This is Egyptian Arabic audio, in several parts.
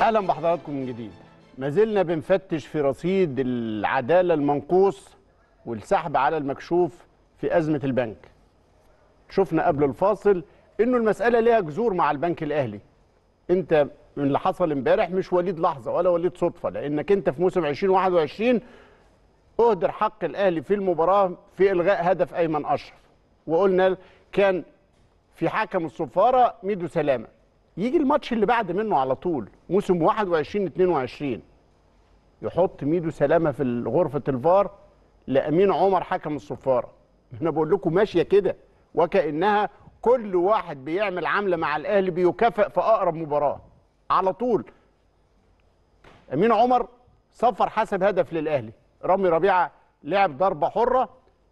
اهلا بحضراتكم من جديد ما زلنا بنفتش في رصيد العداله المنقوص والسحب على المكشوف في ازمه البنك شفنا قبل الفاصل انه المساله ليها جذور مع البنك الاهلي انت من اللي حصل امبارح مش وليد لحظه ولا وليد صدفه لانك انت في موسم 2021 اهدر حق الاهلي في المباراه في الغاء هدف ايمن اشرف وقلنا كان في حكم الصفاره ميدو سلامه يجي الماتش اللي بعد منه على طول موسم 21 22 يحط ميدو سلامه في غرفه الفار لامين عمر حكم الصفاره انا بقول لكم ماشيه كده وكانها كل واحد بيعمل عمله مع الاهلي بيكافئ في اقرب مباراه على طول امين عمر صفر حسب هدف للاهلي رامي ربيعه لعب ضربه حره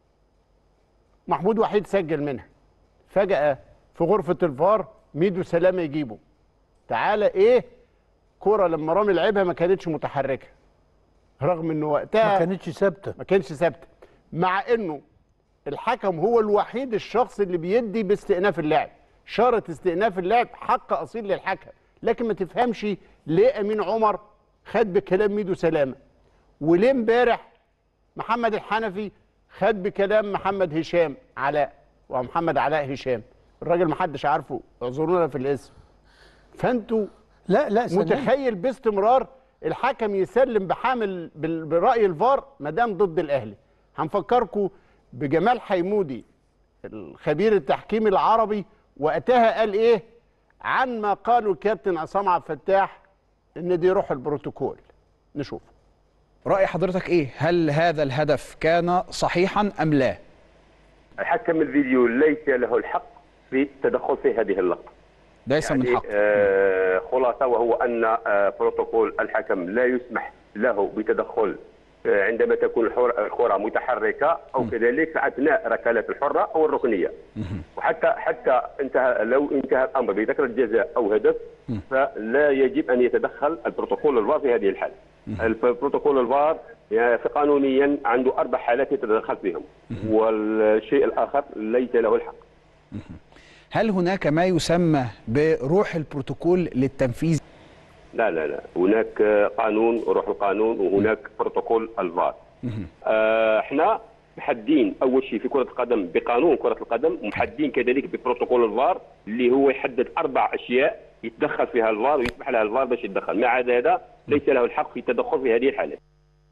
محمود وحيد سجل منها فجاه في غرفه الفار ميدو سلامه يجيبه تعالى ايه كرة لما رامي لعبها ما كانتش متحركه رغم انه وقتها ما كانتش ثابته ما كانش ثابته مع انه الحكم هو الوحيد الشخص اللي بيدي باستئناف اللعب شرط استئناف اللعب حق اصيل للحكم لكن ما تفهمش ليه امين عمر خد بكلام ميدو سلامه وليه امبارح محمد الحنفي خد بكلام محمد هشام علاء ومحمد علاء هشام الراجل ما حدش عارفه اعذرونا في الاسم فانتوا لا لا سنين. متخيل باستمرار الحكم يسلم بحامل بال- براي الفار ما دام ضد الاهلي هنفكركم بجمال حيمودي الخبير التحكيمي العربي وقتها قال ايه عن ما قاله الكابتن عصام عبد الفتاح ان دي روح البروتوكول نشوف رأي حضرتك ايه؟ هل هذا الهدف كان صحيحا ام لا؟ حكم الفيديو ليس له الحق في التدخل في هذه اللقطه ليس من يعني حق آه خلاصه وهو ان آه بروتوكول الحكم لا يسمح له بتدخل آه عندما تكون الحر- الكره متحركه او كذلك اثناء ركلات الحره او الركنيه وحتى حتى انتهى لو انتهى الامر بذكر الجزاء او هدف فلا يجب ان يتدخل البروتوكول الفار في هذه الحاله البروتوكول الفار يعني في قانونيا عنده اربع حالات يتدخل فيهم والشيء الاخر ليس له الحق هل هناك ما يسمى بروح البروتوكول للتنفيذ؟ لا لا لا هناك قانون وروح القانون وهناك بروتوكول الفار آه، احنا محدين اول شيء في كره القدم بقانون كره القدم ومحدين كذلك ببروتوكول الفار اللي هو يحدد اربع اشياء يتدخل فيها الفار ويسمح لها الفار باش يتدخل ما عدا هذا ليس له الحق في التدخل في هذه الحالات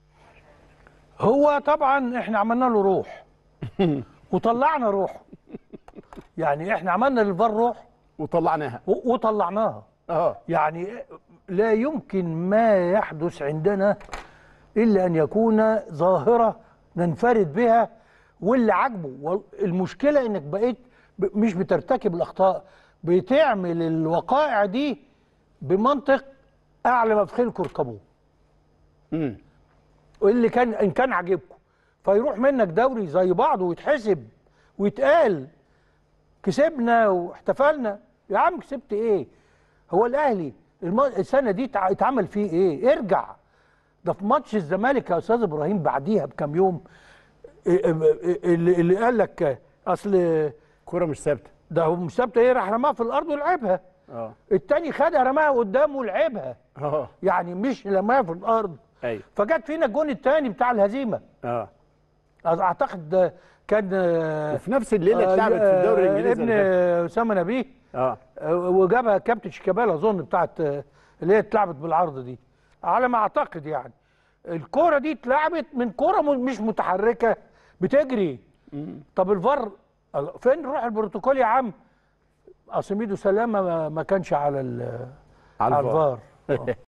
هو طبعا احنا عملنا له روح وطلعنا روح يعني احنا عملنا للفار روح وطلعناها و- وطلعناها اه يعني لا يمكن ما يحدث عندنا الا ان يكون ظاهره ننفرد بها واللي عاجبه المشكله انك بقيت ب- مش بترتكب الاخطاء بتعمل الوقائع دي بمنطق اعلى ما في خيلكم اركبوه امم اللي كان ان كان عاجبكم فيروح منك دوري زي بعضه ويتحسب ويتقال كسبنا واحتفلنا يا عم كسبت ايه هو الاهلي الم- السنه دي تع- اتعمل فيه ايه ارجع ده في ماتش الزمالك يا استاذ ابراهيم بعديها بكام يوم إيه- إيه- اللي اللي قال لك اصل كرة مش ثابته ده هو مش ثابته ايه راح رماها في الارض ولعبها اه التاني خدها رماها قدامه ولعبها اه يعني مش رماها في الارض ايوه فجت فينا الجون الثاني بتاع الهزيمه اه اعتقد ده كان آه، وفي نفس الليله اتلعبت في الدوري آه، الانجليزي ابن اللي فات. اسامه نبيه اه آه، وجابها كابتن شيكابالا اظن بتاعت آه، اللي هي اتلعبت بالعرض دي على ما اعتقد يعني الكوره دي اتلعبت من كوره م- مش متحركه بتجري طب الفار فين روح البروتوكول يا عم اصل ميدو سلامه ما- ما كانش على ال- على على الفار. الفار آه.